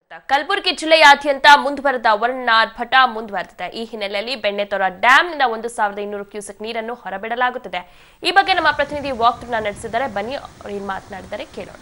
ಕಲಬುರಗಿ ಜಿಲ್ಲೆಯಾದ್ಯಂತ ಮುಂದುವರೆದ ವರ್ಣಾರ್ಭಟ ಮುಂದುವರೆದಿದೆ ಈ ಹಿನ್ನೆಲೆಯಲ್ಲಿ ಬೆಣ್ಣೆತೊರ ಡ್ಯಾಂನಿಂದ ಒಂದು ಸಾವಿರದ ಇನ್ನೂರು ಕ್ಯೂಸೆಕ್ ನೀರನ್ನು ಹೊರಬಿಡಲಾಗುತ್ತಿದೆ ಈ ಬಗ್ಗೆ ನಮ್ಮ ಪ್ರತಿನಿಧಿ ವಾಕ್ ನಡೆಸಿದ್ದಾರೆ ಬನ್ನಿ ಅವ್ರು ಏನ್ ಮಾತನಾಡಿದ್ದಾರೆ ಕೇಳೋಣ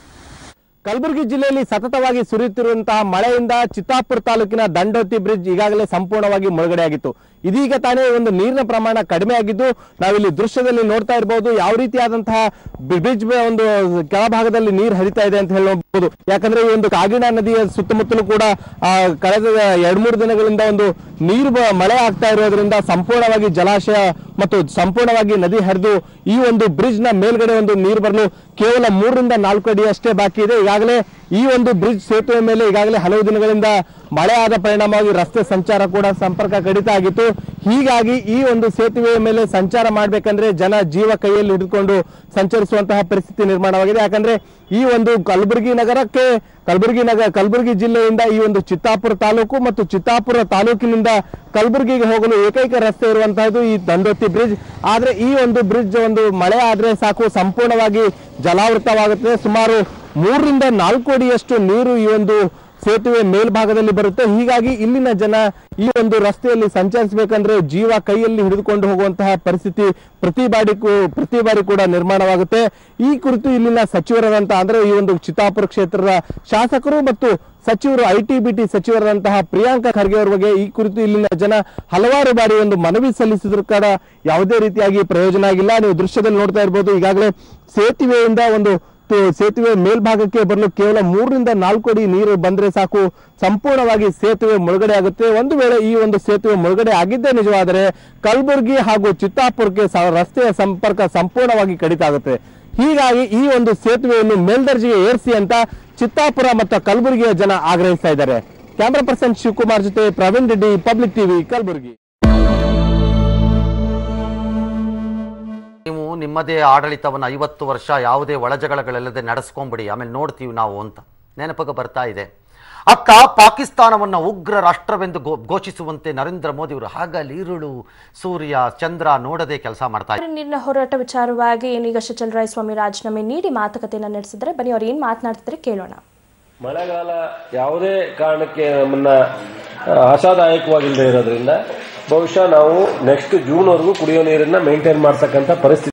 ಕಲಬುರಗಿ ಜಿಲ್ಲೆಯಲ್ಲಿ ಸತತವಾಗಿ ಸುರಿಯುತ್ತಿರುವಂತಹ ಮಳೆಯಿಂದ ಚಿತ್ತಾಪುರ ತಾಲೂಕಿನ ದಂಡೋತಿ ಬ್ರಿಡ್ಜ್ ಈಗಾಗಲೇ ಸಂಪೂರ್ಣವಾಗಿ ಮುಳುಗಡೆಯಾಗಿತ್ತು ಇದೀಗ ತಾನೇ ಒಂದು ನೀರಿನ ಪ್ರಮಾಣ ಕಡಿಮೆ ಆಗಿದ್ದು ನಾವಿಲ್ಲಿ ದೃಶ್ಯದಲ್ಲಿ ನೋಡ್ತಾ ಇರಬಹುದು ಯಾವ ರೀತಿಯಾದಂತಹ ಬ್ರಿಡ್ಜ್ ಒಂದು ಕೆಳಭಾಗದಲ್ಲಿ ನೀರು ಹರಿತಾ ಇದೆ ಅಂತ ಹೇಳಬಹುದು ಯಾಕಂದ್ರೆ ಈ ಒಂದು ಕಾಗಿಣಾ ನದಿಯ ಸುತ್ತಮುತ್ತಲೂ ಕೂಡ ಆ, ಕಳೆದ ಎರಡ್ ಮೂರು ದಿನಗಳಿಂದ ಒಂದು ನೀರು ಬ- ಮಳೆ ಆಗ್ತಾ ಇರೋದ್ರಿಂದ ಸಂಪೂರ್ಣವಾಗಿ ಜಲಾಶಯ ಮತ್ತು ಸಂಪೂರ್ಣವಾಗಿ ನದಿ ಹರಿದು ಈ ಒಂದು ಬ್ರಿಡ್ಜ್ ನ ಮೇಲ್ಗಡೆ ಒಂದು ನೀರು ಬರಲು ಕೇವಲ ಮೂರರಿಂದ ನಾಲ್ಕು ಅಡಿ ಅಷ್ಟೇ ಬಾಕಿ ಇದೆ ಈಗಾಗಲೇ ಈ ಒಂದು ಬ್ರಿಡ್ಜ್ ಸೇತುವೆ ಮೇಲೆ ಈಗಾಗಲೇ ಹಲವು ದಿನಗಳಿಂದ ಮಳೆ ಆದ ಪರಿಣಾಮವಾಗಿ ರಸ್ತೆ ಸಂಚಾರ ಕೂಡ ಸಂಪರ್ಕ ಕಡಿತ ಆಗಿತ್ತು ಹೀಗಾಗಿ ಈ ಒಂದು ಸೇತುವೆಯ ಮೇಲೆ ಸಂಚಾರ ಮಾಡಬೇಕಂದ್ರೆ ಜನ ಜೀವ ಕೈಯಲ್ಲಿ ಹಿಡಿದುಕೊಂಡು ಸಂಚರಿಸುವಂತಹ ಪರಿಸ್ಥಿತಿ ನಿರ್ಮಾಣವಾಗಿದೆ ಯಾಕಂದ್ರೆ ಈ ಒಂದು ಕಲಬುರಗಿ ನಗರಕ್ಕೆ ಕಲಬುರಗಿ ನಗರ ಕಲಬುರಗಿ ಜಿಲ್ಲೆಯಿಂದ ಈ ಒಂದು ಚಿತ್ತಾಪುರ ತಾಲೂಕು ಮತ್ತು ಚಿತ್ತಾಪುರ ತಾಲೂಕಿನಿಂದ ಕಲಬುರಗಿಗೆ ಹೋಗಲು ಏಕೈಕ ರಸ್ತೆ ಇರುವಂತಹದ್ದು ಈ ದಂಡೋತಿ ಬ್ರಿಡ್ಜ್ ಆದ್ರೆ ಈ ಒಂದು ಬ್ರಿಡ್ಜ್ ಒಂದು ಮಳೆ ಆದ್ರೆ ಸಾಕು ಸಂಪೂರ್ಣವಾಗಿ ಜಲಾವೃತವಾಗುತ್ತದೆ ಸುಮಾರು ಮೂರರಿಂದ ನಾಲ್ಕು ಅಡಿಯಷ್ಟು ನೀರು ಈ ಒಂದು ಸೇತುವೆ ಮೇಲ್ಭಾಗದಲ್ಲಿ ಬರುತ್ತೆ ಹೀಗಾಗಿ ಇಲ್ಲಿನ ಜನ ಈ ಒಂದು ರಸ್ತೆಯಲ್ಲಿ ಸಂಚರಿಸಬೇಕಂದ್ರೆ ಜೀವ ಕೈಯಲ್ಲಿ ಹಿಡಿದುಕೊಂಡು ಹೋಗುವಂತಹ ಪರಿಸ್ಥಿತಿ ಪ್ರತಿ ಬಾರಿ ಕೂ- ಪ್ರತಿ ಬಾರಿ ಕೂಡ ನಿರ್ಮಾಣವಾಗುತ್ತೆ ಈ ಕುರಿತು ಇಲ್ಲಿನ ಸಚಿವರಾದಂತಹ ಅಂದ್ರೆ ಈ ಒಂದು ಚಿತ್ತಾಪುರ ಕ್ಷೇತ್ರದ ಶಾಸಕರು ಮತ್ತು ಸಚಿವರು ಐ ಟಿ ಬಿ ಟಿ ಸಚಿವರಾದಂತಹ ಪ್ರಿಯಾಂಕಾ ಖರ್ಗೆ ಅವರ ಬಗ್ಗೆ ಈ ಕುರಿತು ಇಲ್ಲಿನ ಜನ ಹಲವಾರು ಬಾರಿ ಒಂದು ಮನವಿ ಸಲ್ಲಿಸಿದ್ರು ಕೂಡ ಯಾವುದೇ ರೀತಿಯಾಗಿ ಪ್ರಯೋಜನ ಆಗಿಲ್ಲ ನೀವು ದೃಶ್ಯದಲ್ಲಿ ನೋಡ್ತಾ ಇರ್ಬೋದು ಈಗಾಗಲೇ ಸೇತುವೆಯಿಂದ ಒಂದು ತು- ಸೇತುವೆ ಮೇಲ್ಭಾಗಕ್ಕೆ ಬರಲು ಕೇವಲ ಮೂರರಿಂದ ನಾಲ್ಕು ಅಡಿ ನೀರು ಬಂದ್ರೆ ಸಾಕು ಸಂಪೂರ್ಣವಾಗಿ ಸೇತುವೆ ಮುಳುಗಡೆ ಆಗುತ್ತೆ ಒಂದು ವೇಳೆ ಈ ಒಂದು ಸೇತುವೆ ಮುಳುಗಡೆ ಆಗಿದ್ದೇ ನಿಜವಾದರೆ ಕಲಬುರಗಿ ಹಾಗೂ ಚಿತ್ತಾಪುರಕ್ಕೆ ಸ- ರಸ್ತೆಯ ಸಂಪರ್ಕ ಸಂಪೂರ್ಣವಾಗಿ ಕಡಿತ ಆಗುತ್ತೆ ಹೀಗಾಗಿ ಈ ಒಂದು ಸೇತುವೆಯನ್ನು ಮೇಲ್ದರ್ಜೆಗೆ ಏರಿಸಿ ಅಂತ ಚಿತ್ತಾಪುರ ಮತ್ತು ಕಲಬುರಗಿಯ ಜನ ಆಗ್ರಹಿಸ್ತಾ ಇದ್ದಾರೆ ಕ್ಯಾಮ್ರಾ ಪರ್ಸನ್ ಶಿವಕುಮಾರ್ ಜೊತೆ ಪ್ರವೀಣ್ ರೆಡ್ಡಿ ಪಬ್ಲಿಕ್ ಟಿವಿ ಕಲಬುರಗಿ ನೀವು ನಿಮ್ಮದೇ ಆಡಳಿತವನ್ನು ಐವತ್ತು ವರ್ಷ ಯಾವುದೇ ಒಳಜಗಳಗಳಿಲ್ಲದೆ ನಡೆಸ್ಕೊಂಬಿಡಿ ಆಮೇಲೆ ನೋಡ್ತೀವಿ ನಾವು ಅಂತ ನೆನಪಿಗೆ ಬರ್ತಾ ಇದೆ ಅಕ್ಕ ಪಾಕಿಸ್ತಾನವನ್ನು ಉಗ್ರ ರಾಷ್ಟ್ರವೆಂದು ಗೋ ಘೋಷಿಸುವಂತೆ ನರೇಂದ್ರ ಮೋದಿ ಅವರು ಹಗಲು ಇರುಳು ಸೂರ್ಯ ಚಂದ್ರ ನೋಡದೆ ಕೆಲಸ ಮಾಡ್ತಾ ಇದ್ದಾರೆ ನೀರಿನ ಹೋರಾಟ ವಿಚಾರವಾಗಿ ಏನೀಗ ಸ್ವಾಮಿ ರಾಜೀನಾಮೆ ನೀಡಿ ಮಾತುಕತೆಯನ್ನ ನಡೆಸಿದ್ದಾರೆ ಬನ್ನಿ ಅವ್ರು ಏನ್ ಮಾತನಾಡ್ತಿದ್ದಾರೆ ಕೇಳೋಣ ಮಳೆಗಾಲ ಯಾವುದೇ ಕಾರಣಕ್ಕೆ ನಮ್ಮನ್ನ ಆ, ಆಶಾದಾಯಕವಾಗಿಲ್ಲದೆ ಇರೋದ್ರಿಂದ ಬಹುಶಃ ನಾವು ನೆಕ್ಸ್ಟ್ ಜೂನ್ವರೆಗೂ ಕುಡಿಯೋ ನೀರನ್ನ ಮೇಂಟೈನ್ ಮಾಡ್ತಕ್ಕಂಥ ಪರಿಸ್ಥಿತಿ